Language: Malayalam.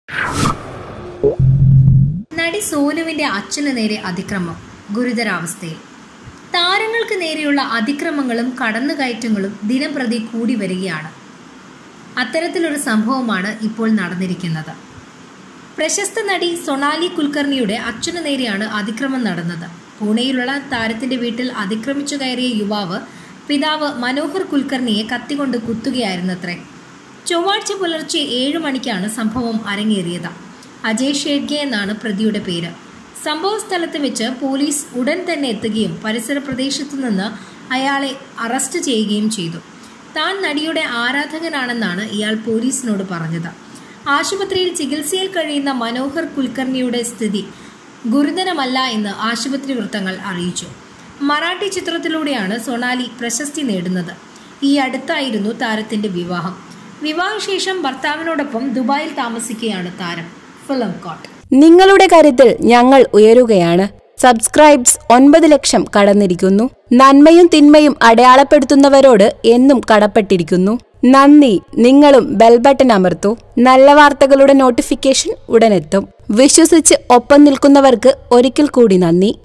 നടി സോനുവിന്റെ അച്ഛന് നേരെ അതിക്രമം ഗുരുതരാവസ്ഥയിൽ താരങ്ങൾക്ക് നേരെയുള്ള അതിക്രമങ്ങളും കടന്നുകയറ്റങ്ങളും ദിനം പ്രതി കൂടി വരികയാണ് അത്തരത്തിലൊരു സംഭവമാണ് ഇപ്പോൾ നടന്നിരിക്കുന്നത് പ്രശസ്ത നടി സൊണാലി കുൽക്കർണിയുടെ അച്ഛനു നേരെയാണ് അതിക്രമം നടന്നത് പൂനെയിലുള്ള താരത്തിന്റെ വീട്ടിൽ അതിക്രമിച്ചു കയറിയ യുവാവ് പിതാവ് മനോഹർ കുൽക്കർണിയെ കത്തികൊണ്ട് കുത്തുകയായിരുന്നത്രേ ചൊവ്വാഴ്ച പുലർച്ചെ ഏഴ് മണിക്കാണ് സംഭവം അരങ്ങേറിയത് അജയ് ഷേഡ്ഗെ എന്നാണ് പ്രതിയുടെ പേര് സംഭവ സ്ഥലത്ത് വെച്ച് പോലീസ് ഉടൻ തന്നെ എത്തുകയും പരിസര പ്രദേശത്തു നിന്ന് അയാളെ അറസ്റ്റ് ചെയ്യുകയും ചെയ്തു താൻ നടിയുടെ ആരാധകനാണെന്നാണ് ഇയാൾ പോലീസിനോട് പറഞ്ഞത് ആശുപത്രിയിൽ ചികിത്സയിൽ കഴിയുന്ന മനോഹർ കുൽക്കർണിയുടെ സ്ഥിതി ഗുരുതരമല്ല എന്ന് ആശുപത്രി വൃത്തങ്ങൾ അറിയിച്ചു മറാഠി ചിത്രത്തിലൂടെയാണ് സൊണാലി പ്രശസ്തി നേടുന്നത് ഈ അടുത്തായിരുന്നു താരത്തിന്റെ വിവാഹം വിവാഹശേഷം ഭർത്താവിനോടൊപ്പം ദുബായിൽ താമസിക്കുകയാണ് താരം ഫിലിം കോട്ട് നിങ്ങളുടെ കരുത്തിൽ ഞങ്ങൾ ഉയരുകയാണ് സബ്സ്ക്രൈബ്സ് ഒൻപത് ലക്ഷം കടന്നിരിക്കുന്നു നന്മയും തിന്മയും അടയാളപ്പെടുത്തുന്നവരോട് എന്നും കടപ്പെട്ടിരിക്കുന്നു നന്ദി നിങ്ങളും ബെൽ ബട്ടൺ അമർത്തൂ നല്ല വാർത്തകളുടെ നോട്ടിഫിക്കേഷൻ ഉടനെത്തും വിശ്വസിച്ച് ഒപ്പം നിൽക്കുന്നവർക്ക് ഒരിക്കൽ കൂടി നന്ദി